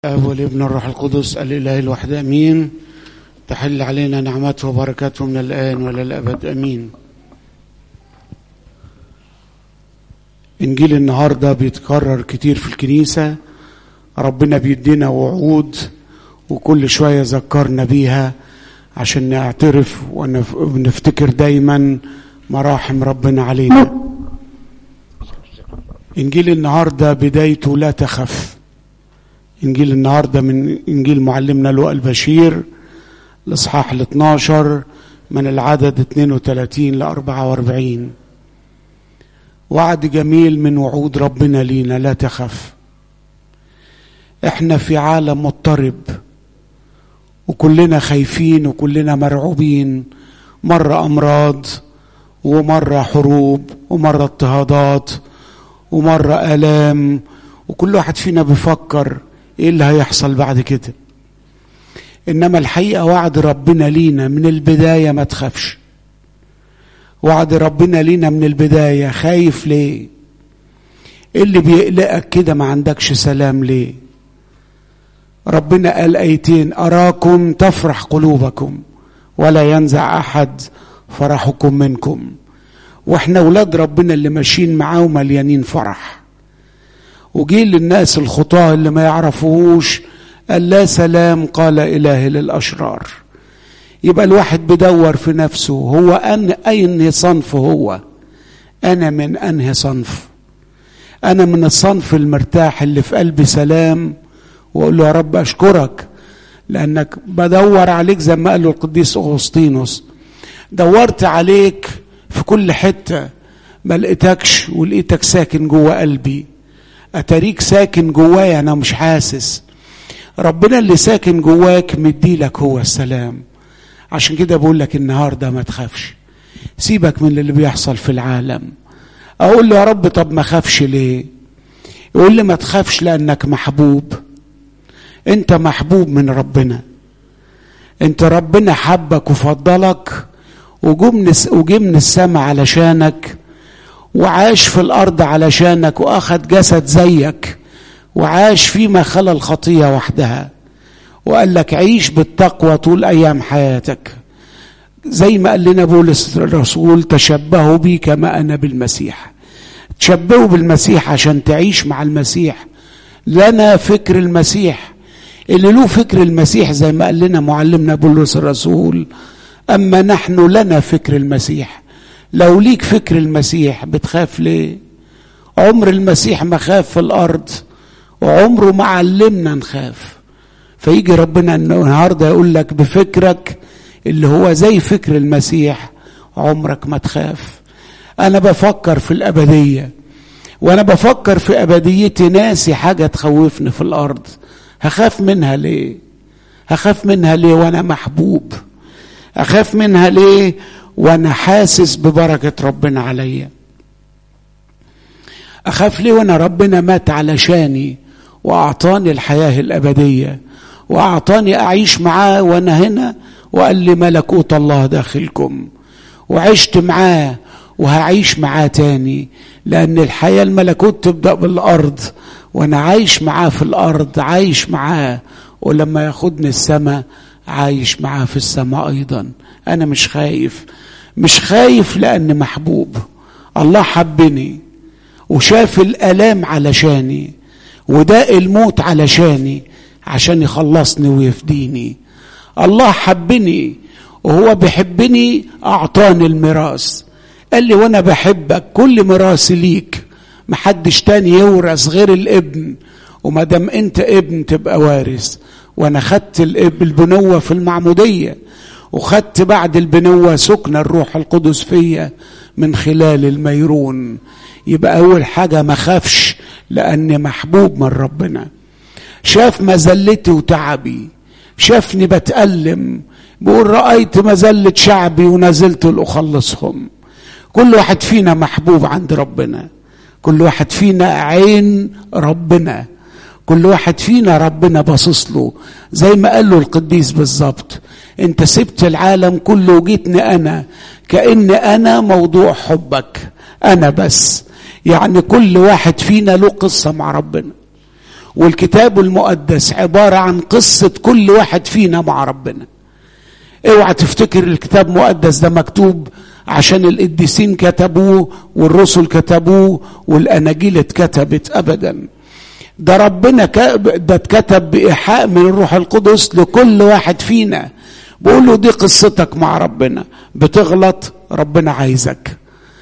الاب والابن الروح القدس الاله الواحد امين تحل علينا نعمته وبركاته من الان والى الابد امين انجيل النهارده بيتكرر كتير في الكنيسه ربنا بيدينا وعود وكل شويه ذكرنا بيها عشان نعترف ونفتكر دايما مراحم ربنا علينا انجيل النهارده بدايته لا تخف انجيل النهارده من انجيل معلمنا لوقا البشير الاصحاح ال 12 من العدد 32 ل 44 وعد جميل من وعود ربنا لينا لا تخف احنا في عالم مضطرب وكلنا خايفين وكلنا مرعوبين مرة أمراض ومرة حروب ومرة اضطهادات ومرة آلام وكل واحد فينا بيفكر ايه اللي هيحصل بعد كده انما الحقيقة وعد ربنا لينا من البداية ما تخافش وعد ربنا لينا من البداية خايف ليه ايه اللي بيقلقك كده ما عندكش سلام ليه ربنا قال ايتين اراكم تفرح قلوبكم ولا ينزع احد فرحكم منكم واحنا ولاد ربنا اللي ماشيين معاه ومليانين فرح وجي للناس الخطاه اللي ما يعرفوهوش قال لا سلام قال اله للاشرار يبقى الواحد بدور في نفسه هو أن أين صنف هو أنا من أنهي صنف أنا من الصنف المرتاح اللي في قلبي سلام وأقول له يا رب أشكرك لأنك بدور عليك زي ما قال له القديس أغسطينوس دورت عليك في كل حتة ما لقيتكش ولقيتك ساكن جوه قلبي أتاريك ساكن جوايا أنا مش حاسس ربنا اللي ساكن جواك مديلك هو السلام عشان كده بقول لك النهارده ما تخافش سيبك من اللي بيحصل في العالم اقول له يا رب طب ما خافش ليه يقول لي ما تخافش لانك محبوب انت محبوب من ربنا انت ربنا حبك وفضلك وجه من السماء علشانك وعاش في الارض علشانك واخد جسد زيك وعاش فيما خلا الخطيه وحدها وقال لك عيش بالتقوى طول ايام حياتك زي ما قال لنا بولس الرسول تشبهوا بي كما انا بالمسيح تشبهوا بالمسيح عشان تعيش مع المسيح لنا فكر المسيح اللي له فكر المسيح زي ما قال لنا معلمنا بولس الرسول اما نحن لنا فكر المسيح لو ليك فكر المسيح بتخاف ليه عمر المسيح ما خاف في الارض وعمره ما علمنا نخاف فيجي ربنا النهارده يقول لك بفكرك اللي هو زي فكر المسيح عمرك ما تخاف انا بفكر في الابديه وانا بفكر في ابديتي ناسي حاجه تخوفني في الارض هخاف منها ليه هخاف منها ليه وانا محبوب اخاف منها ليه وانا حاسس ببركه ربنا عليا اخاف ليه وانا ربنا مات علشاني واعطاني الحياه الابديه واعطاني اعيش معاه وانا هنا وقال لي ملكوت الله داخلكم وعشت معاه وهعيش معاه تاني لان الحياه الملكوت تبدا بالارض وانا عايش معاه في الارض عايش معاه ولما ياخدني السماء عايش معاه في السماء ايضا انا مش خايف مش خايف لان محبوب الله حبني وشاف الالام علشاني وداء الموت علشاني عشان يخلصني ويفديني الله حبني وهو بيحبني اعطاني الميراث قال لي وانا بحبك كل ميراث ليك محدش تاني يورث غير الابن وما دام انت ابن تبقى وارث وانا خدت البنوه في المعموديه وخدت بعد البنوه سكن الروح القدس فيا من خلال الميرون يبقى اول حاجه ما خافش لاني محبوب من ربنا شاف مذلتي وتعبي شافني بتألم بيقول رأيت مذلة شعبي ونزلت لأخلصهم كل واحد فينا محبوب عند ربنا كل واحد فينا عين ربنا كل واحد فينا ربنا باصص له زي ما قال له القديس بالظبط انت سبت العالم كله وجيتني انا كأن انا موضوع حبك انا بس يعني كل واحد فينا له قصة مع ربنا والكتاب المقدس عباره عن قصه كل واحد فينا مع ربنا اوعى تفتكر الكتاب المقدس ده مكتوب عشان القديسين كتبوه والرسل كتبوه والاناجيل اتكتبت ابدا ده ربنا ده اتكتب بايحاء من الروح القدس لكل واحد فينا بقول له دي قصتك مع ربنا بتغلط ربنا عايزك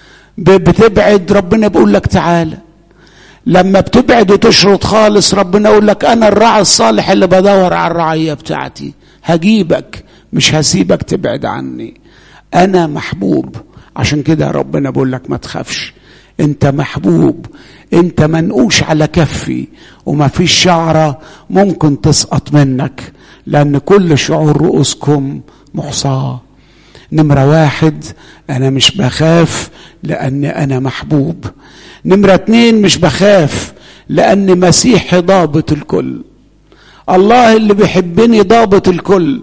بتبعد ربنا بيقول لك تعالى لما بتبعد وتشرط خالص ربنا يقول لك انا الراعي الصالح اللي بدور على الرعيه بتاعتي هجيبك مش هسيبك تبعد عني انا محبوب عشان كده ربنا بيقول لك ما تخافش انت محبوب انت منقوش على كفي وما فيش شعره ممكن تسقط منك لان كل شعور رؤوسكم محصاه نمرة واحد أنا مش بخاف لأن أنا محبوب نمرة اتنين مش بخاف لأن مسيحي ضابط الكل الله اللي بيحبني ضابط الكل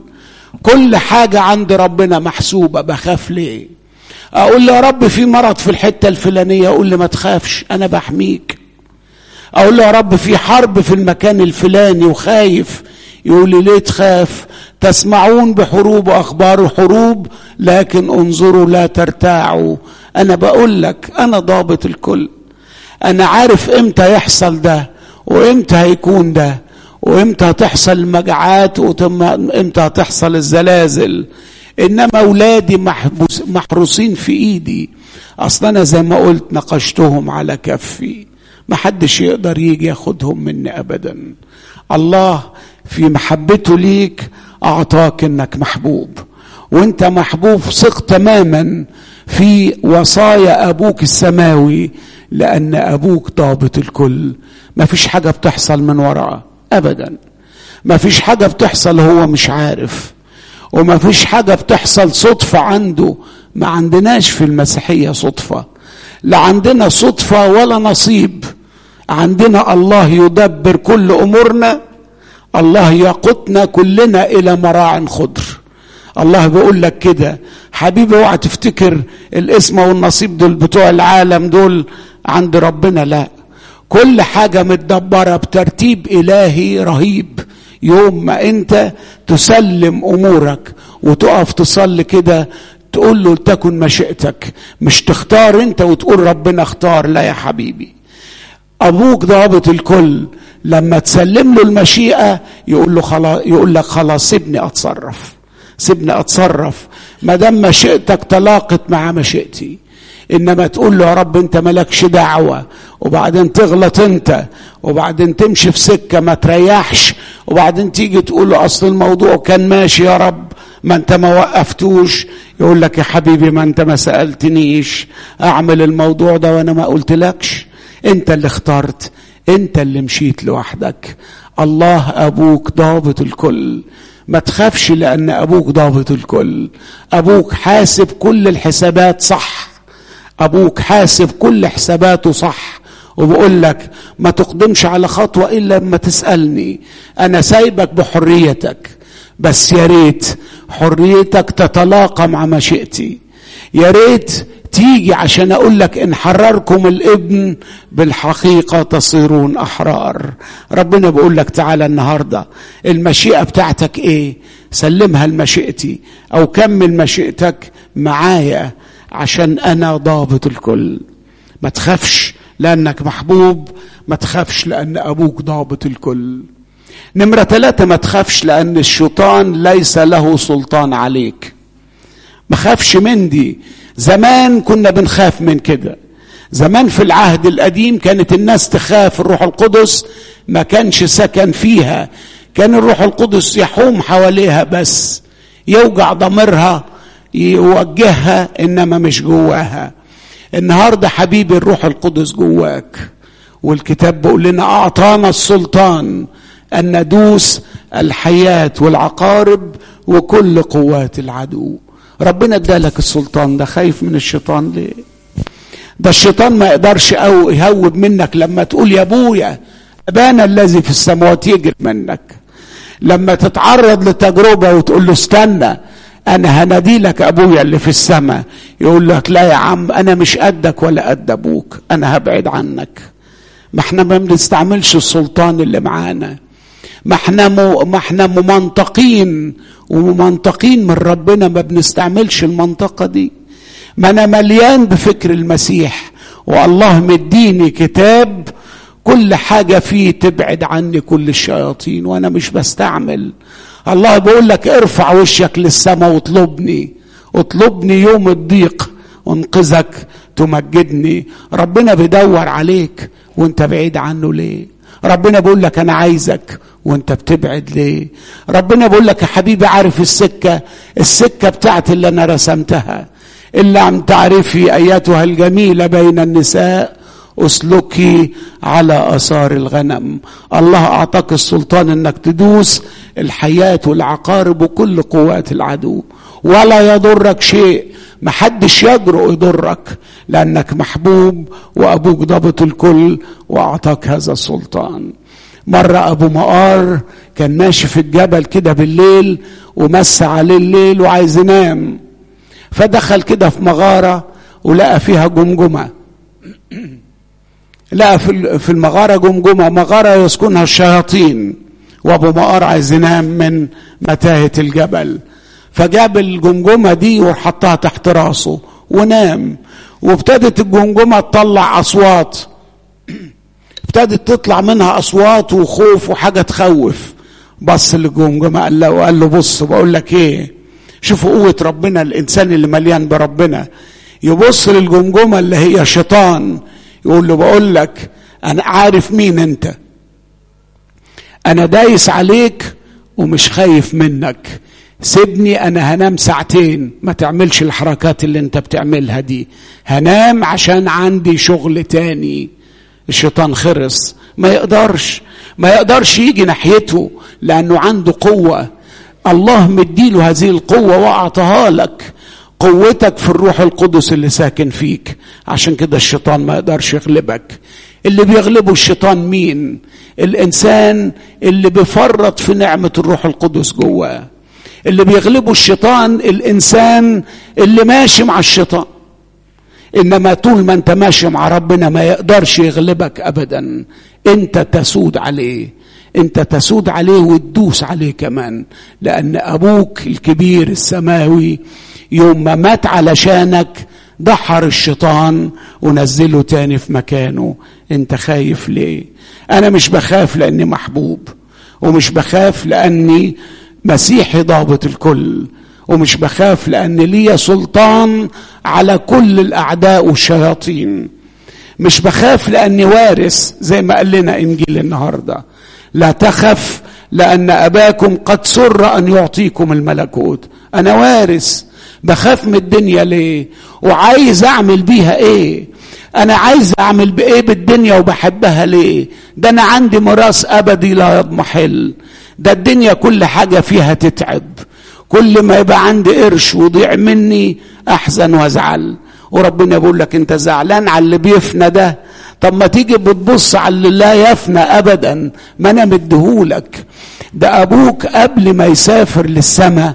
كل حاجة عند ربنا محسوبة بخاف ليه أقول له يا رب في مرض في الحتة الفلانية أقول لي ما تخافش أنا بحميك أقول له يا رب في حرب في المكان الفلاني وخايف يقول لي ليه تخاف تسمعون بحروب واخبار حروب لكن انظروا لا ترتاعوا انا بقول لك انا ضابط الكل انا عارف امتى يحصل ده وامتى هيكون ده وامتى هتحصل المجاعات وامتى هتحصل الزلازل انما اولادي محبوس محروسين في ايدي اصلا انا زي ما قلت نقشتهم على كفي محدش يقدر يجي ياخدهم مني ابدا الله في محبته ليك اعطاك انك محبوب وانت محبوب ثق تماما في وصايا ابوك السماوي لان ابوك ضابط الكل ما فيش حاجه بتحصل من وراه ابدا ما فيش حاجه بتحصل هو مش عارف وما فيش حاجه بتحصل صدفه عنده ما عندناش في المسيحيه صدفه لا عندنا صدفه ولا نصيب عندنا الله يدبر كل امورنا الله يقودنا كلنا الى مراع خضر الله بيقول لك كده حبيبي اوعى تفتكر الاسم والنصيب دول بتوع العالم دول عند ربنا لا كل حاجة متدبرة بترتيب إلهي رهيب يوم ما أنت تسلم أمورك وتقف تصلي كده تقول له تكن مشيئتك مش تختار أنت وتقول ربنا اختار لا يا حبيبي أبوك ضابط الكل لما تسلم له المشيئة يقول له خلاص يقول لك خلاص سيبني أتصرف سيبني أتصرف ما دام مشيئتك تلاقت مع مشيئتي انما تقول له يا رب انت مالكش دعوه وبعدين تغلط انت وبعدين تمشي في سكه ما تريحش وبعدين تيجي تقول له اصل الموضوع كان ماشي يا رب ما انت ما وقفتوش يقول لك يا حبيبي ما انت ما سالتنيش اعمل الموضوع ده وانا ما قلتلكش انت اللي اخترت انت اللي مشيت لوحدك الله ابوك ضابط الكل ما تخافش لان ابوك ضابط الكل ابوك حاسب كل الحسابات صح ابوك حاسب كل حساباته صح وبقول لك ما تقدمش على خطوه الا لما تسالني انا سايبك بحريتك بس يا ريت حريتك تتلاقى مع مشيئتي يا ريت تيجي عشان اقول لك ان حرركم الابن بالحقيقه تصيرون احرار ربنا بيقول لك تعالى النهارده المشيئه بتاعتك ايه سلمها لمشيئتي او كمل مشيئتك معايا عشان انا ضابط الكل ما تخافش لانك محبوب ما تخافش لان ابوك ضابط الكل نمرة ثلاثة ما تخافش لأن الشيطان ليس له سلطان عليك ما خافش من دي زمان كنا بنخاف من كده زمان في العهد القديم كانت الناس تخاف الروح القدس ما كانش سكن فيها كان الروح القدس يحوم حواليها بس يوجع ضميرها يوجهها انما مش جواها النهارده حبيبي الروح القدس جواك والكتاب بيقول لنا اعطانا السلطان ان ندوس الحياه والعقارب وكل قوات العدو ربنا ادالك السلطان ده خايف من الشيطان ليه ده الشيطان ما يقدرش او يهوب منك لما تقول يا ابويا ابانا الذي في السماوات يجري منك لما تتعرض لتجربه وتقول له استنى انا هنادي لك ابويا اللي في السماء يقول لك لا يا عم انا مش قدك ولا قد ابوك انا هبعد عنك ما احنا ما بنستعملش السلطان اللي معانا ما احنا ما احنا ممنطقين وممنطقين من ربنا ما بنستعملش المنطقه دي ما انا مليان بفكر المسيح والله مديني كتاب كل حاجه فيه تبعد عني كل الشياطين وانا مش بستعمل الله بيقول لك ارفع وشك للسماء واطلبني اطلبني يوم الضيق انقذك تمجدني ربنا بيدور عليك وانت بعيد عنه ليه ربنا بيقول لك انا عايزك وانت بتبعد ليه ربنا بيقول لك يا حبيبي عارف السكه السكه بتاعت اللي انا رسمتها الا عم تعرفي ايتها الجميله بين النساء اسلكي على اثار الغنم الله اعطاك السلطان انك تدوس الحياه والعقارب وكل قوات العدو ولا يضرك شيء محدش يجرؤ يضرك لانك محبوب وابوك ضابط الكل واعطاك هذا السلطان مرة أبو مقار كان ماشي في الجبل كده بالليل ومس عليه الليل وعايز ينام فدخل كده في مغارة ولقى فيها جمجمة لقى في المغارة جمجمة مغارة يسكنها الشياطين وأبو مقار عايز ينام من متاهة الجبل فجاب الجمجمة دي وحطها تحت راسه ونام وابتدت الجمجمة تطلع أصوات ابتدت تطلع منها أصوات وخوف وحاجة تخوف بص للجمجمة قال له وقال له بص بقول لك ايه شوفوا قوة ربنا الإنسان اللي مليان بربنا يبص للجمجمة اللي هي شيطان يقول له بقول لك أنا عارف مين أنت أنا دايس عليك ومش خايف منك سيبني انا هنام ساعتين ما تعملش الحركات اللي انت بتعملها دي هنام عشان عندي شغل تاني الشيطان خرس ما يقدرش ما يقدرش يجي ناحيته لانه عنده قوه الله مديله هذه القوه واعطاها لك قوتك في الروح القدس اللي ساكن فيك عشان كده الشيطان ما يقدرش يغلبك اللي بيغلبه الشيطان مين الانسان اللي بيفرط في نعمه الروح القدس جواه اللي بيغلبه الشيطان الانسان اللي ماشي مع الشيطان انما طول ما انت ماشي مع ربنا ما يقدرش يغلبك ابدا انت تسود عليه انت تسود عليه وتدوس عليه كمان لان ابوك الكبير السماوي يوم ما مات علشانك دحر الشيطان ونزله تاني في مكانه انت خايف ليه انا مش بخاف لاني محبوب ومش بخاف لاني مسيحي ضابط الكل ومش بخاف لان لي سلطان على كل الاعداء والشياطين مش بخاف لاني وارث زي ما قال لنا انجيل النهارده لا تخف لان اباكم قد سر ان يعطيكم الملكوت انا وارث بخاف من الدنيا ليه وعايز اعمل بيها ايه انا عايز اعمل بايه بالدنيا وبحبها ليه ده انا عندي ميراث ابدي لا يضمحل ده الدنيا كل حاجه فيها تتعب كل ما يبقى عندي قرش وضيع مني احزن وازعل وربنا بيقول لك انت زعلان على اللي بيفنى ده طب ما تيجي بتبص على اللي لا يفنى ابدا ما انا مديهولك ده ابوك قبل ما يسافر للسماء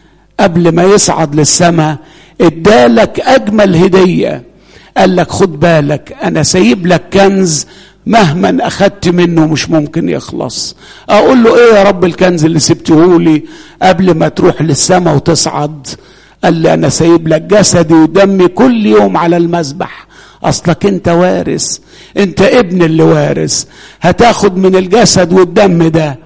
قبل ما يصعد للسماء ادالك اجمل هديه قال لك خد بالك انا سايب لك كنز مهما اخدت منه مش ممكن يخلص اقول له ايه يا رب الكنز اللي سبته لي قبل ما تروح للسماء وتصعد قال لي انا سايب لك جسدي ودمي كل يوم على المذبح اصلك انت وارث انت ابن اللي وارث هتاخد من الجسد والدم ده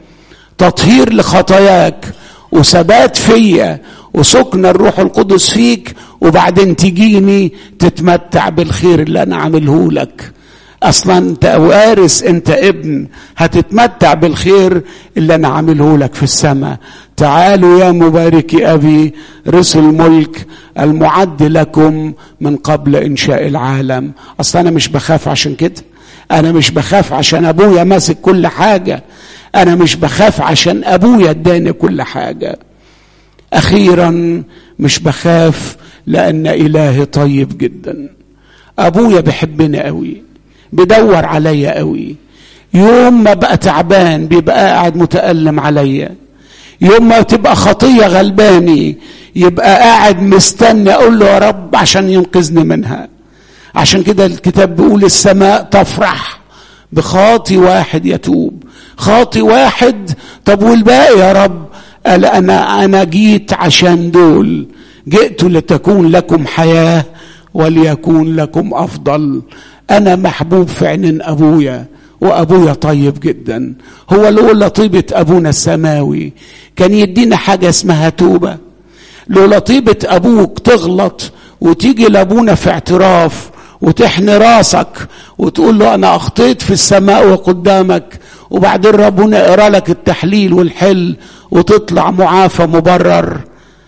تطهير لخطاياك وثبات فيا وسكن الروح القدس فيك وبعدين تجيني تتمتع بالخير اللي انا عامله لك اصلا انت وارث انت ابن هتتمتع بالخير اللي انا عامله لك في السماء تعالوا يا مباركي ابي رث الملك المعد لكم من قبل انشاء العالم اصلا انا مش بخاف عشان كده انا مش بخاف عشان ابويا ماسك كل حاجه انا مش بخاف عشان ابويا اداني كل حاجه اخيرا مش بخاف لان الهي طيب جدا ابويا بيحبني قوي بيدور عليا قوي يوم ما بقى تعبان بيبقى قاعد متألم عليا يوم ما تبقى خطية غلباني يبقى قاعد مستني اقول له يا رب عشان ينقذني منها عشان كده الكتاب بيقول السماء تفرح بخاطي واحد يتوب خاطي واحد طب والباقي يا رب قال انا انا جيت عشان دول جئت لتكون لكم حياه وليكون لكم افضل انا محبوب في عينين ابويا وابويا طيب جدا هو لولا طيبه ابونا السماوي كان يدينا حاجه اسمها توبه لولا طيبه ابوك تغلط وتيجي لابونا في اعتراف وتحني راسك وتقول له انا اخطيت في السماء وقدامك وبعدين ربنا يقرا لك التحليل والحل وتطلع معافى مبرر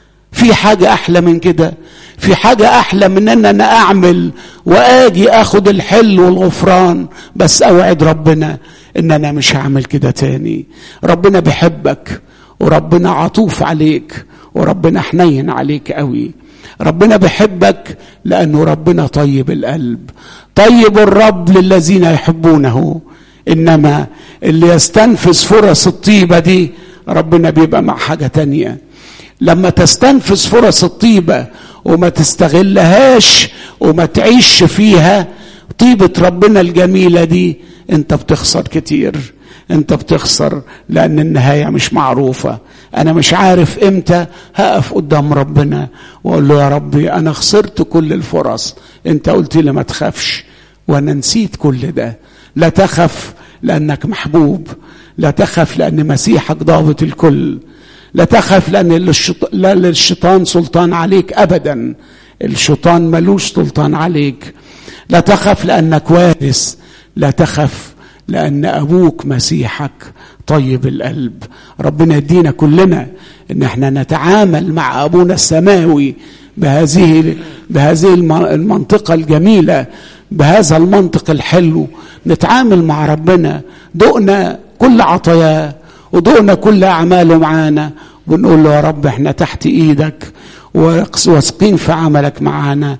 في حاجة أحلى من كده في حاجة أحلى من أن أنا أعمل وآجي أخد الحل والغفران بس أوعد ربنا أن أنا مش هعمل كده تاني ربنا بيحبك وربنا عطوف عليك وربنا حنين عليك قوي ربنا بيحبك لأنه ربنا طيب القلب طيب الرب للذين يحبونه إنما اللي يستنفذ فرص الطيبة دي ربنا بيبقى مع حاجة تانية لما تستنفذ فرص الطيبة وما تستغلهاش وما تعيش فيها طيبة ربنا الجميلة دي انت بتخسر كتير انت بتخسر لان النهاية مش معروفة انا مش عارف امتى هقف قدام ربنا واقول له يا ربي انا خسرت كل الفرص انت قلت لي ما تخافش وانا نسيت كل ده لا تخف لانك محبوب لا تخف لان مسيحك ضابط الكل لا تخف لان لا للشيطان سلطان عليك ابدا الشيطان ملوش سلطان عليك لا تخف لانك وارث لا تخف لان ابوك مسيحك طيب القلب ربنا يدينا كلنا ان احنا نتعامل مع ابونا السماوي بهذه بهذه المنطقه الجميله بهذا المنطق الحلو نتعامل مع ربنا دقنا كل عطاياه ودقنا كل اعماله معانا ونقول له يا رب احنا تحت ايدك واثقين في عملك معانا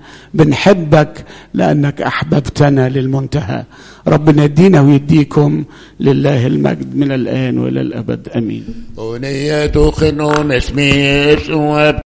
بنحبك لانك احببتنا للمنتهى ربنا يدينا ويديكم لله المجد من الان والى الابد امين ونية خنون اسمي